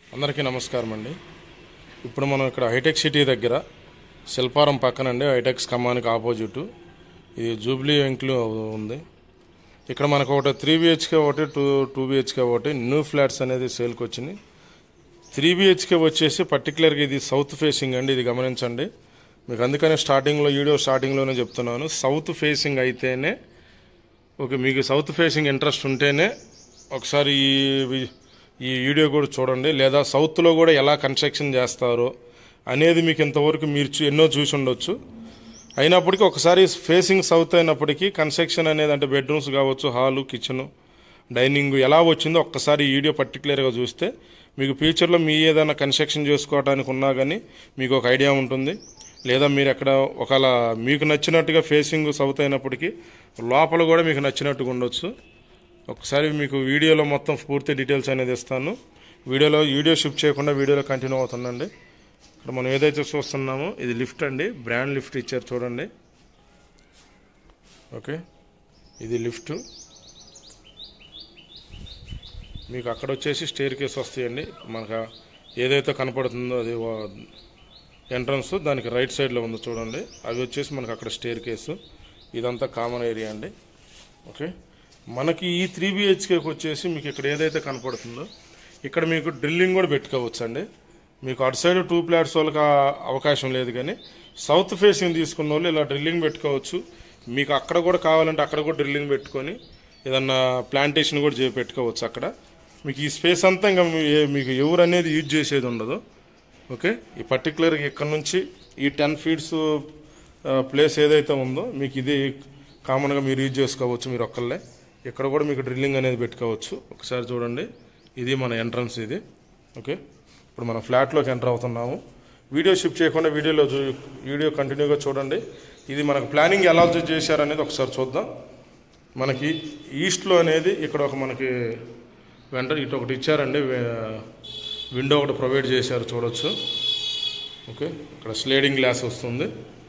అందరికీ నమస్కారం అండి ఇప్పుడు మనం ఇక్కడ హైటెక్ సిటీ దగ్గర శిల్పారం పక్కనండి హైటెక్స్ ఖమ్మానికి ఆపోజిట్ ఇది జూబ్లీ వెంక్లు ఉంది ఇక్కడ మనకు ఒకటి త్రీ బిహెచ్కే ఒకటి టూ టూ బిహెచ్కే ఒకటి న్యూ ఫ్లాట్స్ అనేది సేల్కి వచ్చింది త్రీ బిహెచ్కే వచ్చేసి పర్టికులర్గా ఇది సౌత్ ఫేసింగ్ అండి ఇది గమనించండి మీకు అందుకనే స్టార్టింగ్లో వీడియో స్టార్టింగ్లోనే చెప్తున్నాను సౌత్ ఫేసింగ్ అయితేనే ఓకే మీకు సౌత్ ఫేసింగ్ ఇంట్రెస్ట్ ఉంటేనే ఒకసారి ఈ వి- ఈ వీడియో కూడా చూడండి లేదా సౌత్లో కూడా ఎలా కన్స్ట్రక్షన్ చేస్తారో అనేది మీకు ఇంతవరకు మీరు చూ- ఎన్నో చూసి ఉండొచ్చు అయినప్పటికీ ఒకసారి ఫేసింగ్ సౌత్ అయినప్పటికీ కన్స్ట్రక్షన్ అనేది అంటే బెడ్రూమ్స్ కావచ్చు హాలు కిచెను డైనింగ్ ఎలా వచ్చిందో ఒక్కసారి ఈ వీడియో పర్టికులర్గా చూస్తే మీకు ఫ్యూచర్లో మీ ఏదైనా కన్స్ట్రక్షన్ చేసుకోవడానికి ఉన్నా కానీ మీకు ఒక ఐడియా ఉంటుంది లేదా మీరు ఎక్కడ ఒకవేళ మీకు నచ్చినట్టుగా ఫేసింగ్ సౌత్ అయినప్పటికీ లోపల కూడా మీకు నచ్చినట్టుగా ఉండొచ్చు ఒకసారి మీకు వీడియోలో మొత్తం పూర్తి డీటెయిల్స్ అనేది ఇస్తాను వీడియోలో వీడియో షిఫ్ట్ చేయకుండా వీడియోలో కంటిన్యూ అవుతుందండి ఇక్కడ మనం ఏదైతే చూస్తున్నామో ఇది లిఫ్ట్ అండి బ్రాండ్ లిఫ్ట్ ఇచ్చారు చూడండి ఓకే ఇది లిఫ్ట్ మీకు అక్కడ వచ్చేసి స్టేర్ కేస్ వస్తాయండి మనకు ఏదైతే కనపడుతుందో అది ఎంట్రన్స్ దానికి రైట్ సైడ్లో ఉంది చూడండి అవి వచ్చేసి మనకు అక్కడ స్టేర్ కేసు ఇదంతా కామన్ ఏరియా అండి ఓకే మనకి ఈ త్రీ బిహెచ్కేకి వచ్చేసి మీకు ఇక్కడ ఏదైతే కనపడుతుందో ఇక్కడ మీకు డ్రిల్లింగ్ కూడా పెట్టుకోవచ్చు అండి మీకు అటు సైడ్ టూ ప్లాట్స్ వాళ్ళకి ఆ అవకాశం లేదు కానీ సౌత్ ఫేసింగ్ తీసుకున్న వాళ్ళు ఇలా డ్రిల్లింగ్ పెట్టుకోవచ్చు మీకు అక్కడ కూడా కావాలంటే అక్కడ కూడా డ్రిల్లింగ్ పెట్టుకొని ఏదన్నా ప్లాంటేషన్ కూడా చేసి పెట్టుకోవచ్చు అక్కడ మీకు ఈ స్పేస్ అంతా ఇంకా మీ- మీకు ఎవరు అనేది యూజ్ చేసేది ఉండదు ఓకే ఈ పర్టికులర్గా ఇక్కడ నుంచి ఈ టెన్ ఫీట్స్ ప్లేస్ ఏదైతే ఉందో మీకు ఇది కామన్గా మీరు యూజ్ చేసుకోవచ్చు మీరు ఒక్కళ్ళే ఇక్కడ కూడా మీకు డ్రిల్లింగ్ అనేది పెట్టుకోవచ్చు ఒకసారి చూడండి ఇది మన ఎంట్రన్స్ ఇది ఓకే ఇప్పుడు మనం ఫ్లాట్లోకి ఎంటర్ అవుతున్నాము వీడియో షిఫ్ట్ చేయకుండా వీడియోలో చూ వీడియో కంటిన్యూగా చూడండి ఇది మనకు ప్లానింగ్ ఎలా చేశారనేది ఒకసారి చూద్దాం మనకి ఈస్ట్లో అనేది ఇక్కడ ఒక మనకి వెంట ఇటు ఒకటి ఇచ్చారండి వే- విండో ఒకటి ప్రొవైడ్ చేశారు చూడొచ్చు ఓకే ఇక్కడ స్లేడింగ్ గ్లాస్ వస్తుంది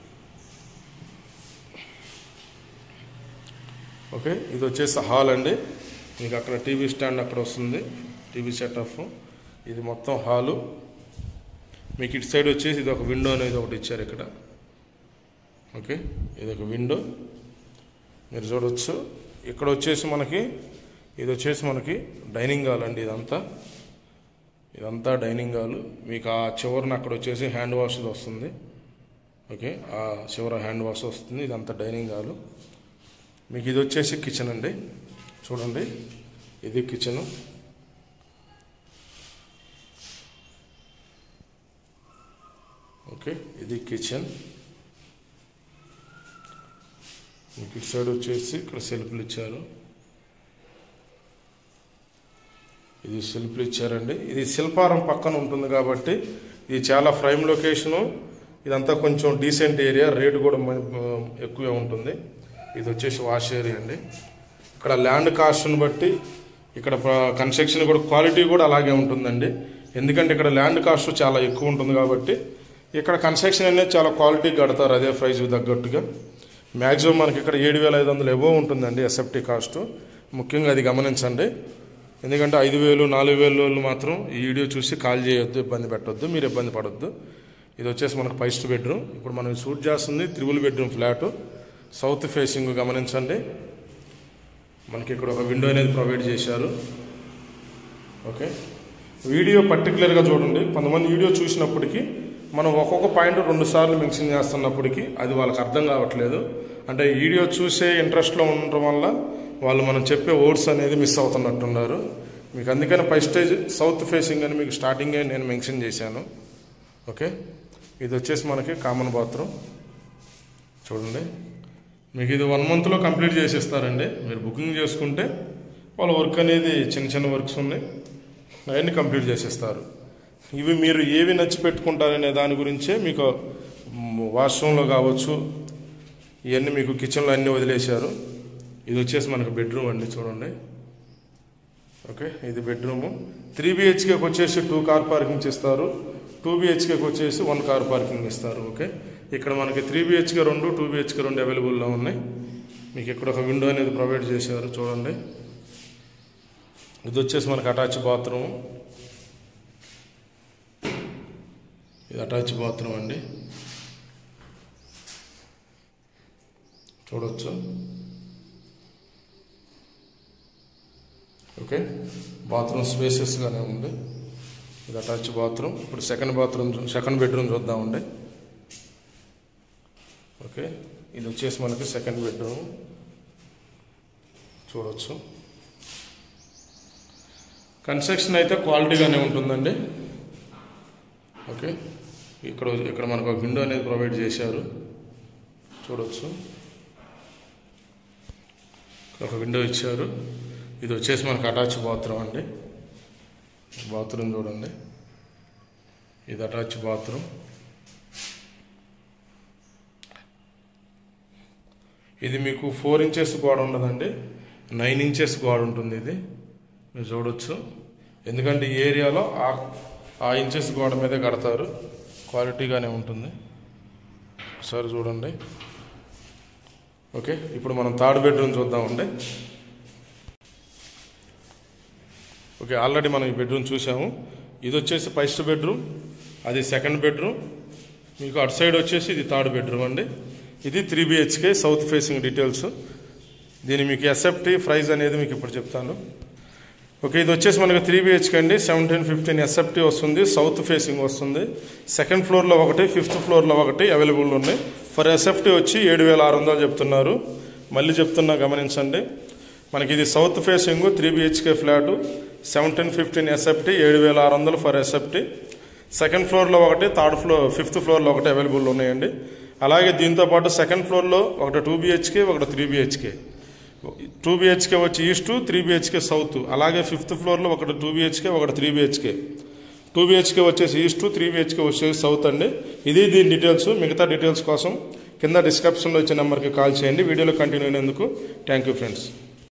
ఓకే ఇది వచ్చేసి హాల్ అండి మీకు అక్కడ టీవీ స్టాండ్ అక్కడ వస్తుంది టీవీ సెటప్ ఇది మొత్తం హాలు మీకు ఇటు సైడ్ వచ్చేసి ఇది ఒక విండో అనేది ఒకటి ఇచ్చారు ఇక్కడ ఓకే ఇది ఒక విండో మీరు చూడవచ్చు ఇక్కడ వచ్చేసి మనకి ఇది వచ్చేసి మనకి డైనింగ్ హాల్ అండి ఇదంతా ఇదంతా డైనింగ్ హాల్ మీకు ఆ చివరన అక్కడ వచ్చేసి హ్యాండ్ వాష్ వస్తుంది ఓకే ఆ చివర హ్యాండ్ వాష్ వస్తుంది ఇదంతా డైనింగ్ హాల్ మీకు ఇది వచ్చేసి కిచెన్ అండి చూడండి ఇది కిచెన్ ఓకే ఇది కిచెన్ మీకు ఇటు సైడ్ వచ్చేసి ఇక్కడ సెల్ఫ్లు ఇచ్చారు ఇది సెల్ఫ్లు ఇచ్చారండి ఇది శిల్పారం పక్కన ఉంటుంది కాబట్టి ఇది చాలా ప్రైమ్ లొకేషను ఇదంతా కొంచెం డీసెంట్ ఏరియా రేటు కూడా మ- ఎక్కువే ఉంటుంది ఇది వచ్చేసి వాష్ ఏరియా అండి ఇక్కడ ల్యాండ్ కాస్ట్ని బట్టి ఇక్కడ ప్ర- కన్స్ట్రక్షన్ కూడా క్వాలిటీ కూడా అలాగే ఉంటుందండి ఎందుకంటే ఇక్కడ ల్యాండ్ కాస్ట్ చాలా ఎక్కువ ఉంటుంది కాబట్టి ఇక్కడ కన్స్ట్రక్షన్ అనేది చాలా క్వాలిటీ కడతారు అదే ప్రైస్ తగ్గట్టుగా మ్యాక్సిమం మనకి ఇక్కడ ఏడు వేల ఐదు వందలు ఎబో ఉంటుందండి ఎస్ఎఫ్టీ కాస్ట్ ముఖ్యంగా అది గమనించండి ఎందుకంటే ఐదు వేలు నాలుగు వేలు వాళ్ళు మాత్రం ఈ వీడియో చూసి కాల్ చేయొద్దు ఇబ్బంది పెట్టొద్దు మీరు ఇబ్బంది పడొద్దు ఇది వచ్చేసి మనకు ఫస్ట్ బెడ్రూమ్ ఇప్పుడు మనం షూట్ చేస్తుంది triple bedroom flat south facing గమనించండి మనకి ఇక్కడ ఒక విండో అనేది ప్రొవైడ్ చేశారు ఓకే వీడియో పర్టికులర్గా చూడండి కొంతమంది వీడియో చూసినప్పటికీ మనం ఒక్కొక్క పాయింట్ రెండు సార్లు మెన్షన్ చేస్తున్నప్పటికీ అది వాళ్ళకి అర్థం కావట్లేదు అంటే వీడియో చూసే ఇంట్రెస్ట్లో ఉండటం వల్ల వాళ్ళు మనం చెప్పే వర్డ్స్ అనేది మిస్ అవుతున్నట్టున్నారు మీకు అందుకని ఫస్ట్ స్టేజ్ సౌత్ ఫేసింగ్ అని మీకు స్టార్టింగే నేను మెన్షన్ చేశాను ఓకే ఇది వచ్చేసి మనకి కామన్ బాత్రూమ్ చూడండి మీకు ఇది వన్ మంత్లో కంప్లీట్ చేసేస్తారండి మీరు బుకింగ్ చేసుకుంటే వాళ్ళ వర్క్ అనేది చిన్న చిన్న వర్క్స్ ఉన్నాయి అవన్నీ కంప్లీట్ చేసేస్తారు ఇవి మీరు ఏవి నచ్చి పెట్టుకుంటారనే దాని గురించే మీకు వాష్రూమ్లో కావచ్చు ఇవన్నీ మీకు కిచెన్లో అన్నీ వదిలేశారు ఇది వచ్చేసి మనకు బెడ్రూమ్ అండి చూడండి ఓకే ఇది బెడ్రూము త్రీ బిహెచ్కేకి వచ్చేసి టూ కార్ పార్కింగ్స్ ఇస్తారు టూ బిహెచ్కేకి వచ్చేసి వన్ కార్ పార్కింగ్ ఇస్తారు ఓకే ఇక్కడ మనకి త్రీ బిహెచ్కే రెండు టూ బిహెచ్కే రెండు అవైలబుల్లో ఉన్నాయి మీకు ఇక్కడ ఒక విండో అనేది ప్రొవైడ్ చేశారు చూడండి ఇది వచ్చేసి మనకి అటాచ్ బాత్రూమ్ ఇది అటాచ్ బాత్రూమ్ అండి చూడొచ్చు ఓకే బాత్రూమ్ స్పేసెస్గానే ఉంది ఇది అటాచ్ బాత్రూమ్ ఇప్పుడు సెకండ్ బాత్రూమ్ సెకండ్ బెడ్రూమ్ చూద్దామండి ఓకే ఇది వచ్చేసి మనకి సెకండ్ బెడ్రూమ్ చూడొచ్చు కన్స్ట్రక్షన్ అయితే క్వాలిటీగానే ఉంటుందండి ఓకే ఇక్కడ ఇక్కడ మనకు ఒక విండో అనేది ప్రొవైడ్ చేశారు చూడొచ్చు ఇక్కడ ఒక విండో ఇచ్చారు ఇది వచ్చేసి మనకు అటాచ్ బాత్రూమ్ అండి బాత్రూమ్ చూడండి ఇది అటాచ్ బాత్రూమ్ ఇది మీకు ఫోర్ ఇంచెస్ గోడ ఉండదండి నైన్ ఇంచెస్ గోడ ఉంటుంది ఇది మీరు చూడొచ్చు ఎందుకంటే ఈ ఏరియాలో ఆ ఆ ఇంచెస్ గోడ మీదే కడతారు క్వాలిటీగానే ఉంటుంది ఒకసారి చూడండి ఓకే ఇప్పుడు మనం థర్డ్ బెడ్రూమ్ చూద్దామండి ఓకే ఆల్రెడీ మనం ఈ బెడ్రూమ్ చూసాము ఇది వచ్చేసి ఫస్ట్ బెడ్రూమ్ అది సెకండ్ బెడ్రూమ్ మీకు అటు సైడ్ వచ్చేసి ఇది థర్డ్ బెడ్రూమ్ అండి ఇది three BHK south facing details దీని మీకు ఎస్ఎఫ్టీ ప్రైస్ అనేది మీకు ఇప్పుడు చెప్తాను ఓకే ఇది వచ్చేసి మనకి త్రీ బిహెచ్కే అండి సెవెంటీన్ ఫిఫ్టీన్ ఎస్ఎఫ్టీ వస్తుంది సౌత్ ఫేసింగ్ వస్తుంది సెకండ్ ఫ్లోర్లో ఒకటి ఫిఫ్త్ ఫ్లోర్లో ఒకటి అవైలబుల్ ఉన్నాయి ఫర్ ఎస్ఎఫ్టీ వచ్చి ఏడు వేల ఆరు వందలు చెప్తున్నారు మళ్ళీ చెప్తున్నా గమనించండి మనకి ఇది south facing three BHK flat seventeen fifteen SFT ఏడు వేల ఆరు వందలు ఫర్ ఎస్ఎఫ్టీ సెకండ్ ఫ్లోర్లో ఒకటి థర్డ్ ఫ్లోర్ ఫిఫ్త్ ఫ్లోర్లో ఒకటి అవైలబుల్ ఉన్నాయండి అలాగే దీంతో పాటు సెకండ్ ఫ్లోర్లో ఒకటి టూ బిహెచ్కే ఒకటి త్రీ బిహెచ్కే టూ బిహెచ్కే వచ్చి ఈస్ట్ త్రీ బిహెచ్కే సౌత్ అలాగే ఫిఫ్త్ ఫ్లోర్లో ఒకటి టూ బిహెచ్కే ఒకటి త్రీ బిహెచ్కే టూ బిహెచ్కే వచ్చేసి ఈస్ట్ త్రీ బిహెచ్కే వచ్చేసి సౌత్ అండి ఇది దీని డీటెయిల్స్ మిగతా డీటెయిల్స్ కోసం కింద డిస్క్రిప్షన్లో ఇచ్చే నెంబర్కి కాల్ చేయండి వీడియోలో కంటిన్యూ అయినందుకు థ్యాంక్ యూ ఫ్రెండ్స్